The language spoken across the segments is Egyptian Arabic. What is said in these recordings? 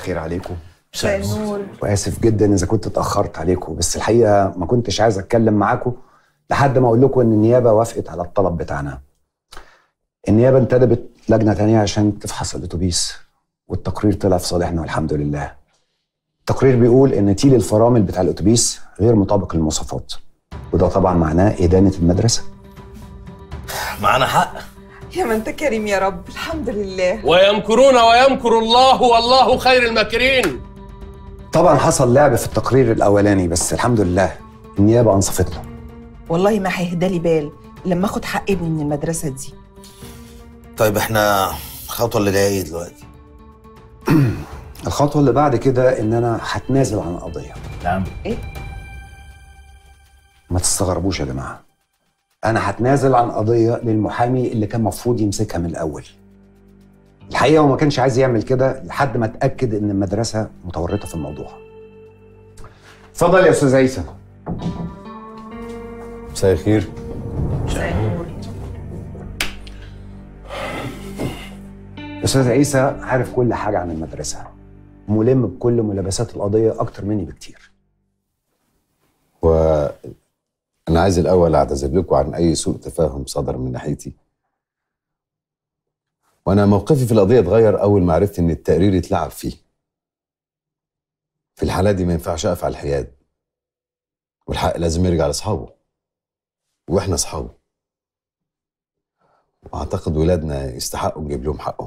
الخير عليكم مساء النور واسف جدا اذا كنت اتاخرت عليكم بس الحقيقه ما كنتش عايز اتكلم معاكم لحد ما اقول لكم ان النيابه وافقت على الطلب بتاعنا النيابه انتدبت لجنه تانية عشان تفحص الاتوبيس والتقرير طلع في صالحنا والحمد لله التقرير بيقول ان تيل الفرامل بتاع الاتوبيس غير مطابق للمواصفات وده طبعا معناه ادانه المدرسه معانا حق يا ما انت كريم يا رب الحمد لله ويمكرون ويمكر الله والله خير الماكرين طبعا حصل لعب في التقرير الاولاني بس الحمد لله النيابه انصفت له والله ما هيهدى لي بال لما اخد حق ابني من المدرسه دي طيب احنا الخطوه اللي جايه ايه دلوقتي الخطوه اللي بعد كده ان انا هتنازل عن القضيه نعم ما تستغربوش يا جماعه انا هتنازل عن قضيه للمحامي اللي كان المفروض يمسكها من الاول الحقيقه هو ما كانش عايز يعمل كده لحد ما اتاكد ان المدرسه متورطه في الموضوع اتفضل يا استاذ عيسى مساء الخير استاذ عيسى عارف كل حاجه عن المدرسه ملم بكل ملابسات القضيه اكتر مني بكتير وأنا عايز الأول أعتذر لكم عن أي سوء تفاهم صدر من ناحيتي وأنا موقفي في القضية اتغير أول ما عرفت إن التقرير اتلعب فيه في الحالة دي ما ينفعش أقف على الحياد والحق لازم يرجع لأصحابه وإحنا أصحابه وأعتقد ولادنا يستحقوا نجيب لهم حقهم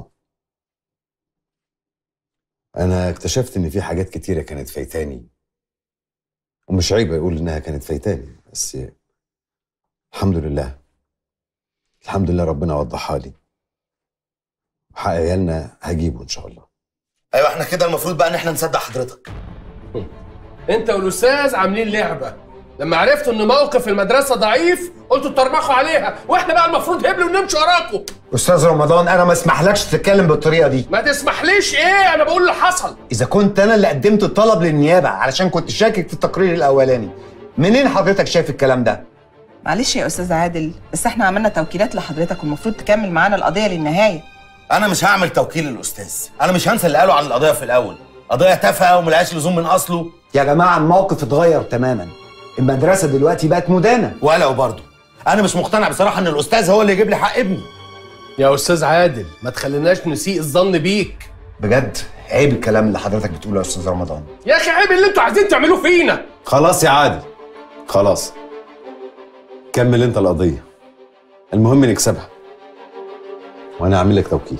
أنا اكتشفت إن في حاجات كتيرة كانت فايتاني ومش عيب اقول انها كانت فايتاني بس الحمد لله الحمد لله ربنا وضحها لي وحق عيالنا هجيبه ان شاء الله ايوه احنا كده المفروض بقى ان احنا نصدق حضرتك انت والاستاذ عاملين لعبه لما عرفتوا ان موقف المدرسه ضعيف قلتوا ترمخوا عليها واحنا بقى المفروض هبلوا ونمشي وراكم استاذ رمضان انا ما اسمحلكش تتكلم بالطريقه دي ما تسمحليش ايه انا بقول اللي حصل اذا كنت انا اللي قدمت الطلب للنيابه علشان كنت شاكك في التقرير الاولاني منين حضرتك شايف الكلام ده معلش يا استاذ عادل بس احنا عملنا توكيلات لحضرتك والمفروض تكمل معانا القضيه للنهايه انا مش هعمل توكيل للاستاذ انا مش هنسى اللي قالوا عن القضيه في الاول قضيه تافهه وملهاش لزوم من اصله يا جماعه الموقف اتغير تماما المدرسه دلوقتي بقت مدانه ولو برضه انا مش مقتنع بصراحه ان الاستاذ هو اللي يجيب لي حق ابني يا استاذ عادل ما تخليناش نسيء الظن بيك بجد عيب الكلام اللي حضرتك بتقوله يا استاذ رمضان يا اخي عيب اللي انتوا عايزين تعملوه فينا خلاص يا عادل خلاص كمل انت القضيه المهم نكسبها وانا هعمل لك توكيل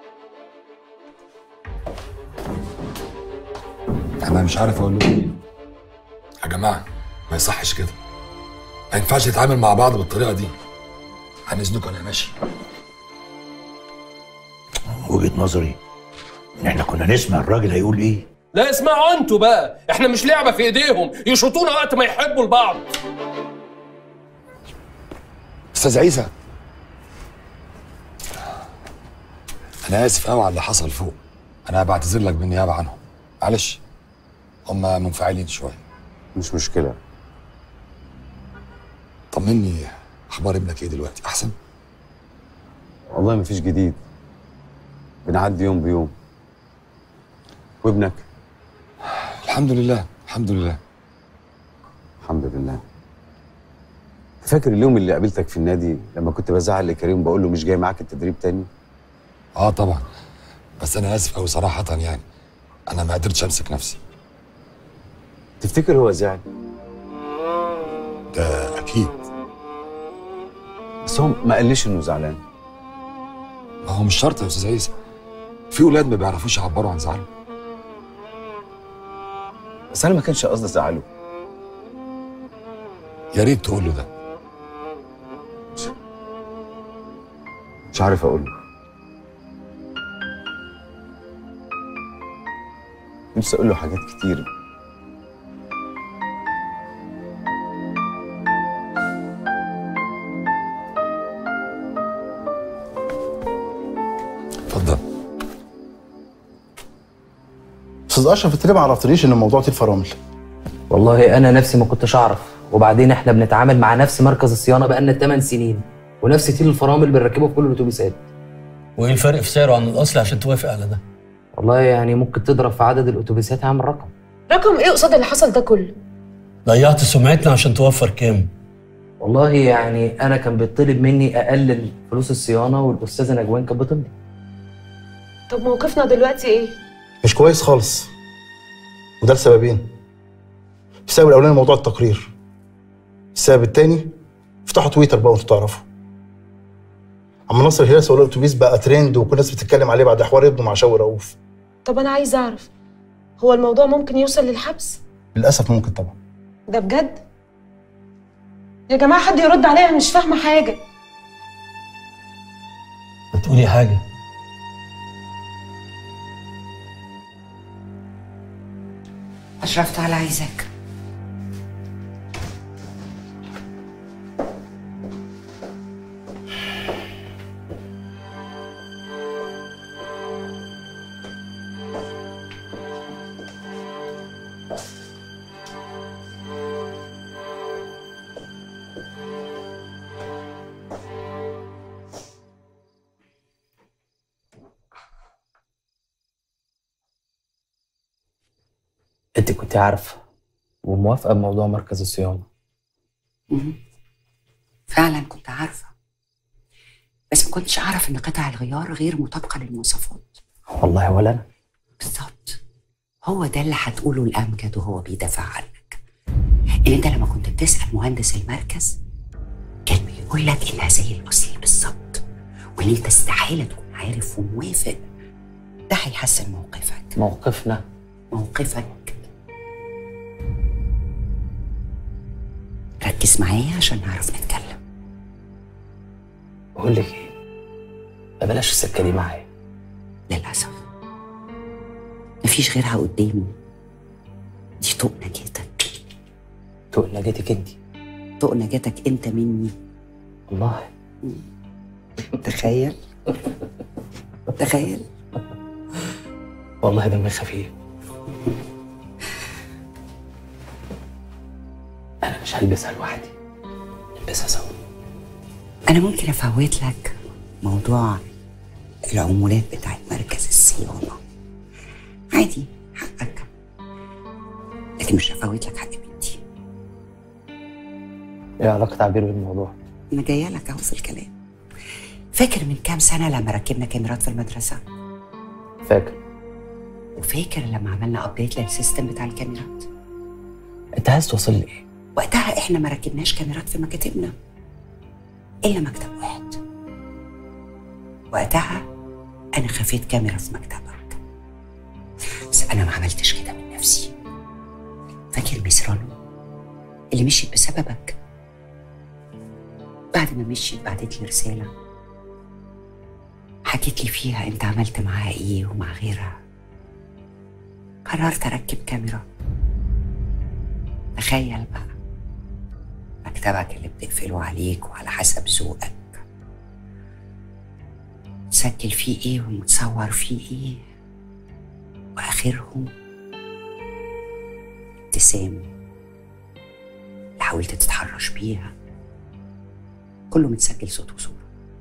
انا مش عارف اقول لكم ايه يا جماعه ما يصحش كده ما ينفعش نتعامل مع بعض بالطريقه دي عن اذنكم انا ماشي وجهة نظري ان احنا كنا نسمع الراجل هيقول ايه لا اسمعوا انتوا بقى احنا مش لعبه في ايديهم يشوطونا وقت ما يحبوا لبعض استاذ عيسى انا اسف قوي على اللي حصل فوق انا بعتذر لك بالنيابه عنهم معلش هم منفعلين شويه مش مشكله طمني اخبار ابنك ايه دلوقتي احسن والله مفيش جديد بنعدي يوم بيوم وابنك الحمد لله الحمد لله الحمد لله فاكر اليوم اللي قابلتك في النادي لما كنت بزعل لكريم بقول له مش جاي معاك التدريب تاني اه طبعا بس انا اسف قوي صراحه يعني انا ما قدرتش امسك نفسي تفتكر هو زعل ده اكيد بس هو ما قاليش انه زعلان ما هو مش شرط يا استاذ عيسى في ولاد ما بيعرفوش يعبروا عن زعلهم بس انا ما كانش قصدي ازعله يا ريت تقول له ده مش عارف اقول له نفسي اقول له حاجات كتير اتفضل استاذ اشرف انت ليه ما عرفتنيش ان الموضوع تيل فرامل والله انا نفسي ما كنتش اعرف وبعدين احنا بنتعامل مع نفس مركز الصيانه بقالنا 8 سنين ونفس تيل الفرامل بنركبه في كل الاتوبيسات وايه الفرق في سعره عن الاصل عشان توافق على ده والله يعني ممكن تضرب في عدد الاتوبيسات يا عم الرقم رقم ايه قصاد اللي حصل ده كله ضيعت سمعتنا عشان توفر كام والله يعني انا كان بيطلب مني اقلل فلوس الصيانه والاستاذه نجوان كانت بتمضي طب موقفنا دلوقتي ايه مش كويس خالص وده لسببين السبب الاولاني موضوع التقرير السبب الثاني افتحوا تويتر بقى وانتوا تعرفوا عم ناصر هيرس سواق الاتوبيس بقى ترند وكل الناس بتتكلم عليه بعد حوار ابنه مع شوقي رؤوف طب انا عايز اعرف هو الموضوع ممكن يوصل للحبس للاسف ممكن طبعا ده بجد يا جماعه حد يرد عليا أنا مش فاهمه حاجه ما تقولي حاجه أشرف تعالى عايزاك انت كنت عارفه وموافقه بموضوع مركز الصيانه مهم. فعلا كنت عارفة بس ما كنتش أعرف إن قطع الغيار غير مطابقة للمواصفات والله ولا انا بالظبط هو ده اللي هتقوله الأمجد وهو بيدافع عنك إن أنت لما كنت بتسأل مهندس المركز كان بيقول لك إنها زي الأصل بالظبط وإن أنت استحالة تكون عارف وموافق ده هيحسن موقفك موقفنا موقفك ركز معايا عشان نعرف نتكلم بقول لك ايه ما بلاش السكه دي معايا للأسف مفيش غيرها قدامي دي طوق نجاتك طوق نجاتك انت طوق نجاتك انت مني والله تخيل تخيل والله دمي خفيف انا مش هلبسها لوحدي نلبسها سوا انا ممكن افوت لك موضوع العمولات بتاعت مركز الصيانه عادي حقك لكن مش هفوت لك حق بنتي ايه علاقه تعبير بالموضوع انا جايه لك اهو في الكلام فاكر من كام سنه لما ركبنا كاميرات في المدرسه فاكر وفاكر لما عملنا ابديت للسيستم بتاع الكاميرات انت عايز توصل لي ايه وقتها احنا ما ركبناش كاميرات في مكاتبنا الا مكتب واحد وقتها انا خفيت كاميرا في مكتبك بس انا ما عملتش كده من نفسي فاكر ميس رانو اللي مشيت بسببك بعد ما مشيت بعتت لي رساله حكيت لي فيها انت عملت معاها ايه ومع غيرها قررت اركب كاميرا تخيل بقى مكتبك اللي بتقفله عليك وعلى حسب ذوقك تسجل فيه ايه ومتصور فيه ايه واخرهم ابتسام اللي حاولت تتحرش بيها كله متسجل صوت وصورة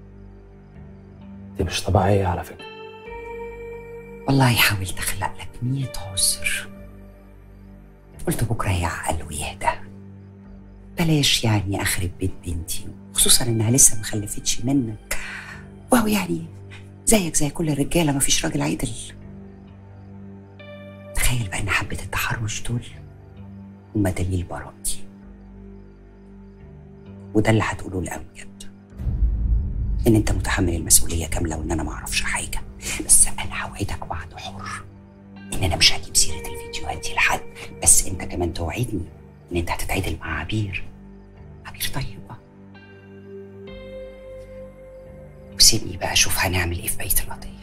دي مش طبيعيه على فكره والله حاولت اخلق لك مية عذر قلت بكره يعقل ويهدى بلاش يعني اخرب بيت بنتي خصوصا انها لسه ما خلفتش منك وهو يعني زيك زي كل الرجاله ما فيش راجل عدل تخيل بقى ان حبه التحرش دول هما دليل براءتي وده اللي هتقوله لامجد ان انت متحمل المسؤوليه كامله وان انا ما اعرفش حاجه بس انا هوعدك وعد حر ان انا مش هجيب سيره الفيديوهات دي لحد بس انت كمان توعدني ان انت هتتعدل مع عبير عبير طيبه وسيبني بقى اشوف هنعمل ايه في بقيه القضيه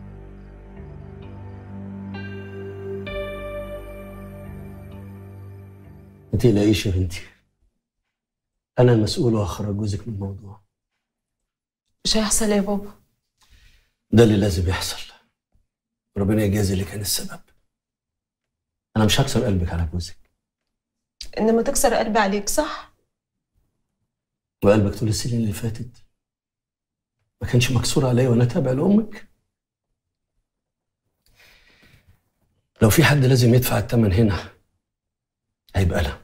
ما تقلقيش يا بنتي انا المسؤول واخرج جوزك من الموضوع مش هيحصل يا بابا ده اللي لازم يحصل ربنا يجازي اللي كان السبب انا مش هكسر قلبك على جوزك انما تكسر قلبي عليك صح وقلبك طول السنين اللي فاتت ما كانش مكسور عليا وانا تابع لامك لو في حد لازم يدفع الثمن هنا هيبقى انا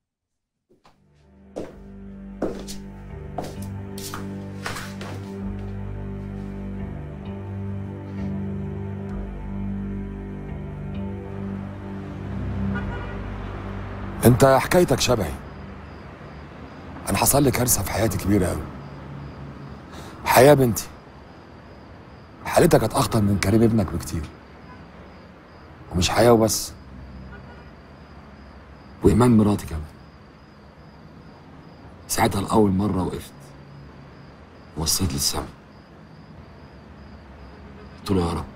انت حكايتك شبهي انا حصل لي كارثه في حياتي كبيره قوي حياه بنتي حالتها كانت اخطر من كريم ابنك بكتير ومش حياه وبس وايمان مراتي كمان ساعتها لاول مره وقفت وصيت للسما قلت له يا رب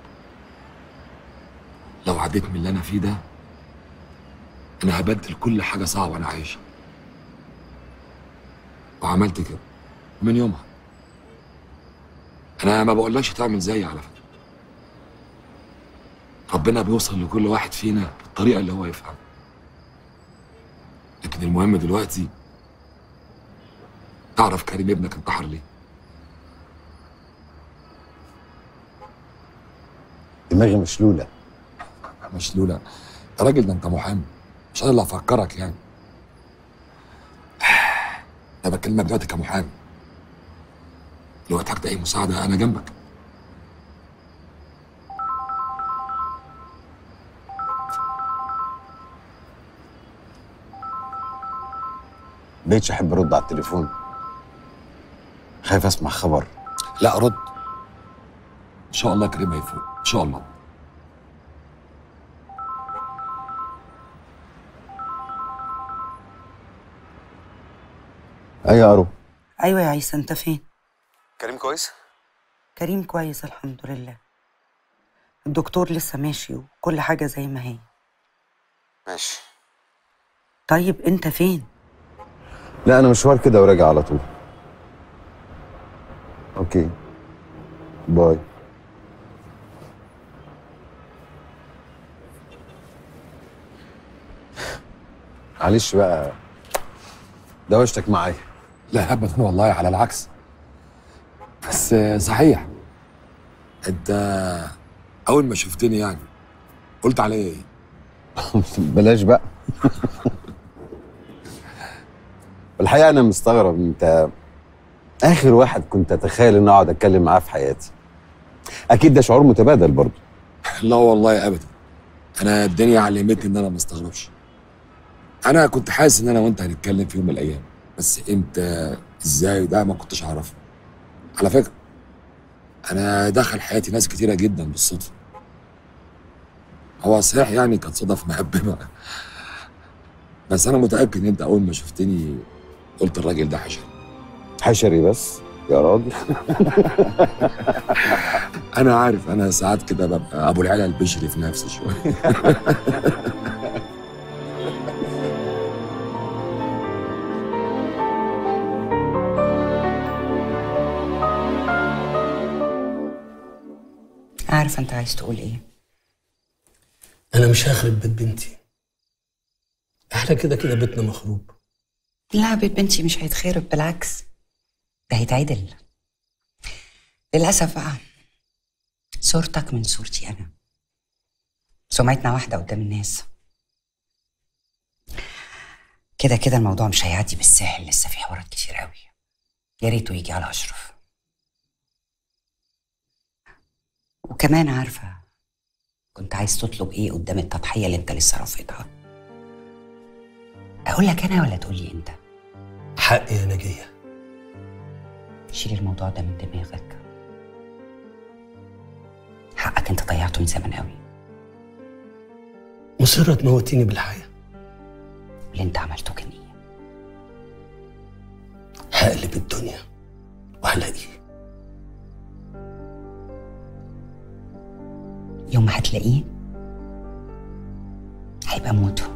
لو عديت من اللي انا فيه ده انا هبدل كل حاجه صعبه انا عايشها وعملت كده من يومها انا ما بقولكش تعمل زيي على فكره ربنا بيوصل لكل واحد فينا بالطريقه اللي هو يفهمها لكن المهم دلوقتي تعرف كريم ابنك انتحر ليه دماغي مشلوله مشلوله يا راجل ده انت محامي مش انا اللي هفكرك يعني انا بكلمك دلوقتي كمحامي لو احتجت اي مساعده انا جنبك بقيتش احب ارد على التليفون خايف اسمع خبر لا رد ان شاء الله كريم هيفوق ان شاء الله اي يا ارو ايوه يا عيسى انت فين كريم كويس كريم كويس الحمد لله الدكتور لسه ماشي وكل حاجه زي ما هي ماشي طيب انت فين لا انا مشوار كده وراجع على طول اوكي باي معلش بقى دوشتك معايا لا ابدا والله على العكس بس آه، صحيح انت اول ما شفتني يعني قلت عليا ايه بلاش بقى الحقيقه انا مستغرب انت اخر واحد كنت اتخيل ان اقعد اتكلم معاه في حياتي اكيد ده شعور متبادل برضه لا والله ابدا انا الدنيا علمتني ان انا ما استغربش انا كنت حاسس ان انا وانت هنتكلم في يوم من الايام بس امتى ازاي ده ما كنتش اعرفه على فكره انا دخل حياتي ناس كتيره جدا بالصدفه هو صحيح يعني كانت صدف مهببه بس انا متاكد ان انت اول ما شفتني قلت الراجل ده حشر حشري بس يا راجل انا عارف انا ساعات كده ببقى ابو العلا البشري في نفسي شويه عارفه انت عايز تقول ايه انا مش هخرب بيت بنتي احنا كده كده بيتنا مخروب لا بيت بنتي مش هيتخرب بالعكس ده هيتعدل للأسف بقى صورتك من صورتي أنا سمعتنا واحدة قدام الناس كده كده الموضوع مش هيعدي بالساهل لسه في حوارات كتير قوي يا ريته يجي على أشرف وكمان عارفة كنت عايز تطلب إيه قدام التضحية اللي أنت لسه رافضها أقول لك أنا ولا تقول لي أنت حقي يا نجيه شيل الموضوع ده من دماغك حقك انت ضيعته من زمان قوي مصرة تموتيني بالحياة اللي انت عملته كان ايه هقلب الدنيا وهلاقيه يوم ما هتلاقيه هيبقى موته